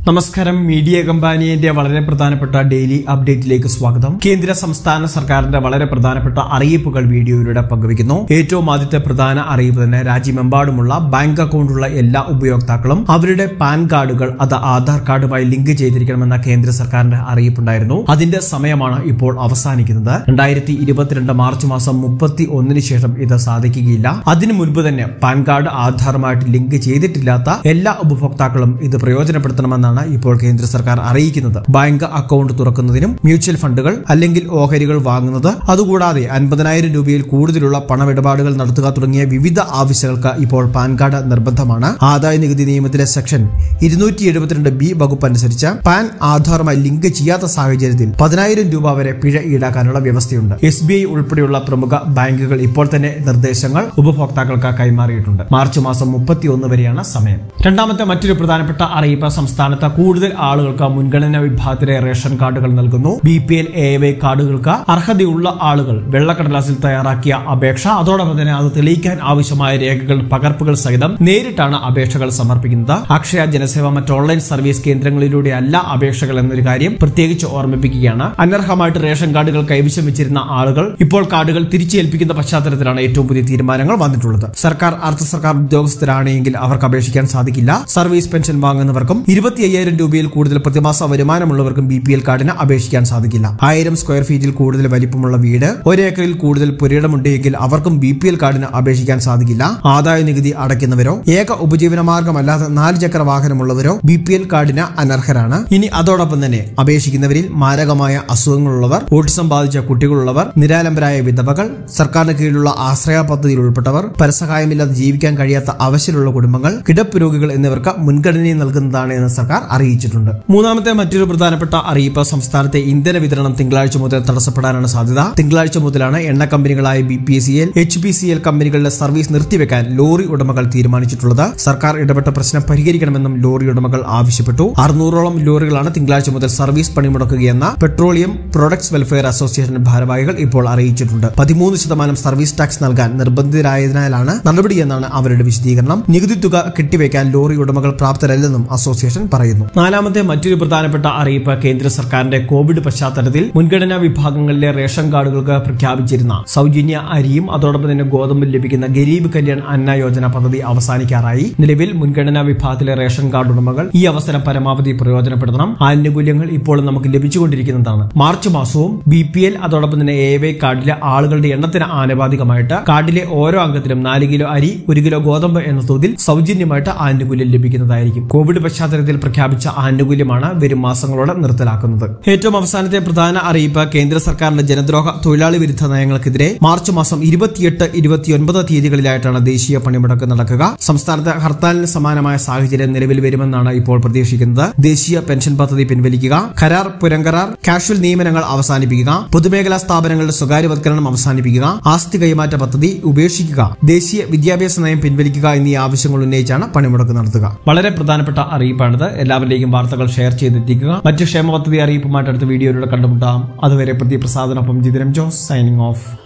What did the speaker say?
നമസ്കാരം മീഡിയ കമ്പാനിയുടെ വളരെ പ്രധാനപ്പെട്ട ഡെയിലി അപ്ഡേറ്റിലേക്ക് സ്വാഗതം കേന്ദ്ര സംസ്ഥാന സർക്കാരിന്റെ വളരെ പ്രധാനപ്പെട്ട അറിയിപ്പുകൾ വീഡിയോയിലൂടെ പങ്കുവയ്ക്കുന്നു ഏറ്റവും ആദ്യത്തെ പ്രധാന അറിയിപ്പ് തന്നെ രാജ്യമെമ്പാടുമുള്ള ബാങ്ക് അക്കൗണ്ടുള്ള എല്ലാ ഉപയോക്താക്കളും അവരുടെ പാൻ കാർഡുകൾ അത് ആധാർ കാർഡുമായി ലിങ്ക് ചെയ്തിരിക്കണമെന്ന കേന്ദ്ര സർക്കാരിന്റെ അറിയിപ്പുണ്ടായിരുന്നു അതിന്റെ സമയമാണ് ഇപ്പോൾ അവസാനിക്കുന്നത് രണ്ടായിരത്തി ഇരുപത്തിരണ്ട് മാർച്ച് മാസം മുപ്പത്തി ഒന്നിന് ശേഷം ഇത് സാധിക്കുകയില്ല അതിനു മുൻപ് തന്നെ പാൻ കാർഡ് ആധാറുമായിട്ട് ലിങ്ക് ചെയ്തിട്ടില്ലാത്ത എല്ലാ ഉപഭോക്താക്കളും ഇത് പ്രയോജനപ്പെടുത്തണമെന്നാണ് ഇപ്പോൾ കേന്ദ്ര സർക്കാർ അറിയിക്കുന്നത് ബാങ്ക് അക്കൗണ്ട് തുറക്കുന്നതിനും മ്യൂച്വൽ ഫണ്ടുകൾ അല്ലെങ്കിൽ ഓഹരികൾ വാങ്ങുന്നത് അതുകൂടാതെ അൻപതിനായിരം രൂപയിൽ കൂടുതലുള്ള പണമിടപാടുകൾ നടത്തുക തുടങ്ങിയ വിവിധ ആവശ്യങ്ങൾക്ക് ഇപ്പോൾ പാൻ കാർഡ് നിർബന്ധമാണ് ആദായ നികുതി നിയമത്തിലെ സെക്ഷൻ ഇരുന്നൂറ്റി എഴുപത്തിരണ്ട് ബി വകുപ്പ് അനുസരിച്ച് പാൻ ആധാറുമായി ലിങ്ക് ചെയ്യാത്ത സാഹചര്യത്തിൽ പതിനായിരം രൂപ വരെ പിഴ ഈടാക്കാനുള്ള വ്യവസ്ഥയുണ്ട് എസ് ബി ഐ ഉൾപ്പെടെയുള്ള പ്രമുഖ ബാങ്കുകൾ ഇപ്പോൾ തന്നെ നിർദ്ദേശങ്ങൾ ഉപഭോക്താക്കൾക്ക് കൈമാറിയിട്ടുണ്ട് മാർച്ച് മാസം മുപ്പത്തിയൊന്ന് വരെയാണ് സമയം രണ്ടാമത്തെ മറ്റൊരു പ്രധാനപ്പെട്ട അറിയിപ്പ് സംസ്ഥാനത്ത് കൂടുതൽ ആളുകൾക്ക് മുൻഗണനാ വിഭാഗത്തിലെ റേഷൻ കാർഡുകൾ നൽകുന്നു B P L A Y കാർഡുകൾക്ക് അർഹതയുള്ള ആളുകൾ വെള്ളക്കടലാസിൽ തയ്യാറാക്കിയ അപേക്ഷ അതോടൊപ്പം തന്നെ അത് തെളിയിക്കാൻ ആവശ്യമായ രേഖകൾ പകർപ്പുകൾ സഹിതം നേരിട്ടാണ് അപേക്ഷകൾ സമർപ്പിക്കുന്നത് അക്ഷയ ജനസേവ മറ്റ് ഓൺലൈൻ സർവീസ് കേന്ദ്രങ്ങളിലൂടെ അല്ല അപേക്ഷകൾ എന്നൊരു കാര്യം പ്രത്യേകിച്ച് ഓർമ്മിപ്പിക്കുകയാണ് അനർഹമായിട്ട് റേഷൻ കാർഡുകൾ കൈവശം വെച്ചിരുന്ന ആളുകൾ ഇപ്പോൾ കാർഡുകൾ തിരിച്ചേൽപ്പിക്കുന്ന പശ്ചാത്തലത്തിലാണ് ഏറ്റവും പുതിയ തീരുമാനങ്ങൾ വന്നിട്ടുള്ളത് സർക്കാർ അർദ്ധ സർക്കാർ ഉദ്യോഗസ്ഥരാണെങ്കിൽ അവർക്ക് അപേക്ഷിക്കാൻ സാധിക്കില്ല സർവീസ് പെൻഷൻ വാങ്ങുന്നവർക്കും ഇരുപത്തി അയ്യായിരം രൂപയിൽ കൂടുതൽ പ്രതിമാസ വരുമാനമുള്ളവർക്കും ബി പി എൽ കാർഡിന് അപേക്ഷിക്കാൻ സാധിക്കില്ല ആയിരം സ്ക്വയർ ഫീറ്റിൽ കൂടുതൽ വലിപ്പമുള്ള വീട് ഒരേക്കറിൽ കൂടുതൽ പുരയിടമുണ്ടെങ്കിൽ അവർക്കും ബി പി എൽ കാർഡിന് അപേക്ഷിക്കാൻ സാധിക്കില്ല ആദായ നികുതി അടയ്ക്കുന്നവരോ ഏക ഉപജീവന മാർഗമല്ലാതെ നാല് ചക്ര വാഹനമുള്ളവരോ ബി പി എൽ കാർഡിന് അനർഹരാണ് ഇനി അതോടൊപ്പം തന്നെ അപേക്ഷിക്കുന്നവരിൽ മാരകമായ അസുഖങ്ങളുള്ളവർ ഓട്ടിസം ബാധിച്ച കുട്ടികളുള്ളവർ നിരാലംബരായ വിധവകൾ സർക്കാരിന് കീഴിലുള്ള ആശ്രയ പദ്ധതിയിൽ ഉൾപ്പെട്ടവർ പരസഹായമില്ലാതെ ജീവിക്കാൻ കഴിയാത്ത അവശരുള്ള കുടുംബങ്ങൾ കിടപ്പ് രോഗികൾ എന്നിവർക്ക് മുൻഗണന നൽകുന്നതാണ് എന്ന് സർക്കാർ അറിയിച്ചിട്ടുണ്ട് മൂന്നാമത്തെ മറ്റൊരു പ്രധാനപ്പെട്ട അറിയിപ്പ് സംസ്ഥാനത്തെ ഇന്ധന വിതരണം തിങ്കളാഴ്ച മുതൽ തടസ്സപ്പെടാനാണ് സാധ്യത തിങ്കളാഴ്ച മുതലാണ് എണ്ണ കമ്പനികളായ B P C L H P C L കമ്പനികളുടെ സർവീസ് നിർത്തിവെക്കാൻ ലോറി ഉടമകൾ തീരുമാനിച്ചിട്ടുള്ളത് സർക്കാർ ഇടപെട്ട പ്രശ്നം പരിഹരിക്കണമെന്നും ലോറി ഉടമകൾ ആവശ്യപ്പെട്ടു അറുന്നൂറോളം ലോറികളാണ് തിങ്കളാഴ്ച മുതൽ സർവീസ് പണിമുടക്കുകയെന്ന പെട്രോളിയം പ്രൊഡക്ട്സ് വെൽഫെയർ അസോസിയേഷൻ ഭാരവാഹികൾ ഇപ്പോൾ അറിയിച്ചിട്ടുണ്ട് പതിമൂന്ന് ശതമാനം സർവീസ് ടാക്സ് നൽകാൻ നിർബന്ധിതരായതിനാലാണ് നടപടിയെന്നാണ് അവരുടെ വിശദീകരണം നികുതി തുക കെട്ടിവെക്കാൻ ലോറി ഉടമകൾ പ്രാപ്തരല്ലെന്നും അസോസിയേഷൻ പറയുന്നു നാലാമത്തെ മറ്റൊരു പ്രധാനപ്പെട്ട അറിയിപ്പ് കേന്ദ്ര സർക്കാരിന്റെ കോവിഡ് പശ്ചാത്തലത്തിൽ മുൻഗണനാ വിഭാഗങ്ങളിലെ റേഷൻ കാർഡുകൾക്ക് പ്രഖ്യാപിച്ചിരുന്ന സൗജന്യ അരിയും അതോടൊപ്പം തന്നെ ഗോതമ്പും ലഭിക്കുന്ന ഗരീബ് കല്യാൺ അന്ന യോജന പദ്ധതി അവസാനിക്കാറായി നിലവിൽ മുൻഗണനാ വിഭാഗത്തിലെ റേഷൻ കാർഡ് ഉടമകൾ ഈ അവസരം പരമാവധി പ്രയോജനപ്പെടുത്തണം ആനുകൂല്യങ്ങൾ ഇപ്പോൾ നമുക്ക് ലഭിച്ചുകൊണ്ടിരിക്കുന്നതാണ് മാർച്ച് മാസവും ബി പി എൽ അതോടൊപ്പം തന്നെ എ വൈ കാർഡിലെ ആളുകളുടെ എണ്ണത്തിന് ആനുപാതികമായിട്ട് കാർഡിലെ ഓരോ അംഗത്തിനും നാല് കിലോ അരി ഒരു കിലോ ഗോതമ്പ് എന്ന തോതിൽ സൗജന്യമായിട്ട് ആനുകൂല്യം ലഭിക്കുന്നതായിരിക്കും കോവിഡ് പശ്ചാത്തലത്തിൽ പ്രഖ്യാപിച്ച ആനുകൂല്യമാണ് വരും മാസങ്ങളോടെ നിർത്തലാക്കുന്നത് ഏറ്റവും അവസാനത്തെ പ്രധാന അറിയിപ്പ് കേന്ദ്ര സർക്കാരിന്റെ ജനദ്രോഹ തൊഴിലാളി വിരുദ്ധ നയങ്ങൾക്കെതിരെ മാർച്ച് മാസം ഇരുപത്തിയെട്ട് ഇരുപത്തിയൊൻപത് തീയതികളിലായിട്ടാണ് ദേശീയ പണിമുടക്ക് നടക്കുക സംസ്ഥാനത്ത് ഹർത്താലിന് സമാനമായ സാഹചര്യം നിലവിൽ വരുമെന്നാണ് ഇപ്പോൾ പ്രതീക്ഷിക്കുന്നത് ദേശീയ പെൻഷൻ പദ്ധതി പിൻവലിക്കുക കരാർ പുരങ്കരാർ കാഷ്വൽ നിയമനങ്ങൾ അവസാനിപ്പിക്കുക പൊതുമേഖലാ സ്ഥാപനങ്ങളുടെ സ്വകാര്യവൽക്കരണം അവസാനിപ്പിക്കുക ആസ്തി കൈമാറ്റ പദ്ധതി ഉപേക്ഷിക്കുക ദേശീയ വിദ്യാഭ്യാസ നയം പിൻവലിക്കുക എന്നീ ആവശ്യങ്ങൾ ഉന്നയിച്ചാണ് പണിമുടക്ക് നടത്തുക വളരെ പ്രധാനപ്പെട്ട അറിയിപ്പാണിത് എല്ലാവരിലേക്കും വാർത്തകൾ ഷെയർ ചെയ്തെത്തിക്കുക മറ്റു ക്ഷേമ പദ്ധതി അറിയിപ്പുമായിട്ട് അടുത്ത വീഡിയോയിലൂടെ കണ്ടുമുട്ടാം അതുവരെ പ്രതിപ്രസാദനൊപ്പം ജിതിരം ജോസ് സൈനിങ് ഓഫ്